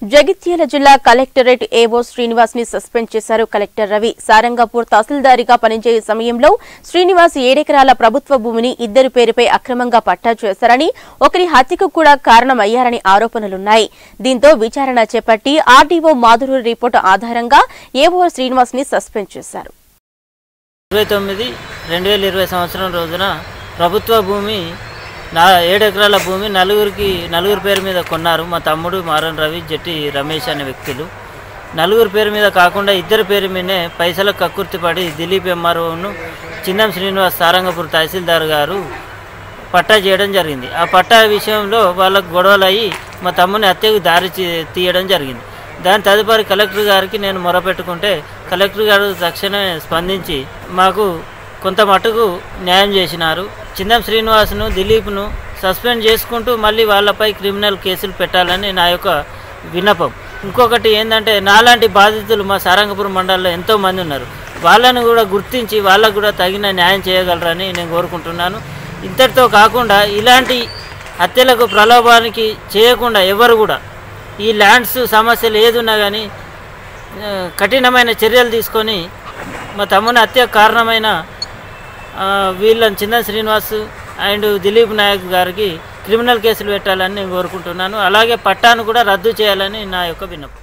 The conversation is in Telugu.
జగిత్యాల జిల్లా కలెక్టరేట్ ఏవో శ్రీనివాస్ ని సస్పెండ్ చేశారు కలెక్టర్ రవి సారంగపూర్ తహసీల్దారిగా పనిచేసే సమయంలో శ్రీనివాస్ ఏడెకరాల ప్రభుత్వ భూమిని ఇద్దరి పేరుపై అక్రమంగా పట్టా చేశారని ఒకరి హత్యకు కూడా కారణమయ్యారని ఆరోపణలున్నాయి దీంతో విచారణ చేపట్టి ఆర్డీఓ మాధురు రిపోర్టు ఆధారంగా ఏవో శ్రీనివాస్ ని సస్పెండ్ చేశారు ఇరవై తొమ్మిది రెండు వేల ఇరవై సంవత్సరం రోజున ప్రభుత్వ భూమి నా ఏడు ఎకరాల భూమి నలుగురికి నలుగురు పేరు మీద కొన్నారు మా తమ్ముడు మారన్ రవి జట్టి రమేష్ అనే వ్యక్తులు నలుగురు పేరు మీద కాకుండా ఇద్దరి పేరు మీదనే పైసలకు కక్కుర్తిపడి దిలీప్ ఎంఆర్ఓను చిన్నం శ్రీనివాస్ సారంగపూర్ తహసీల్దార్ గారు పట్టా చేయడం జరిగింది ఆ పట్టా విషయంలో వాళ్ళకు గొడవలు అయ్యి మా తమ్ముని హత్యకు దారి తీ- తీయడం జరిగింది దాని తదుపరి కలెక్టర్ గారికి నేను మొరపెట్టుకుంటే కలెక్టర్ గారు తక్షణమే స్పందించి మాకు కొంత మటుకు న్యాయం చేసినారు చిందం శ్రీనివాస్ను దిలీప్ను సస్పెండ్ చేసుకుంటూ మళ్ళీ వాళ్ళపై క్రిమినల్ కేసులు పెట్టాలని నా యొక్క విన్నపం ఇంకొకటి ఏంటంటే నాలాంటి బాధితులు మా సారంగపురం మండలంలో ఎంతో మంది ఉన్నారు వాళ్ళను కూడా గుర్తించి వాళ్ళకు కూడా తగిన న్యాయం చేయగలరని నేను కోరుకుంటున్నాను ఇంతటితో కాకుండా ఇలాంటి హత్యలకు ప్రలోభానికి చేయకుండా ఎవరు కూడా ఈ ల్యాండ్స్ సమస్యలు ఏదున్నా కానీ ఆ, కఠినమైన చర్యలు తీసుకొని మా తమ్ముని హత్య కారణమైన ఆ, వీళ్ళని చిన్న శ్రీనివాస్ అండ్ దిలీప్ నాయక్ గారికి క్రిమినల్ కేసులు పెట్టాలని నేను కోరుకుంటున్నాను అలాగే పట్టాను కూడా రద్దు చేయాలని నా యొక్క విన్నపం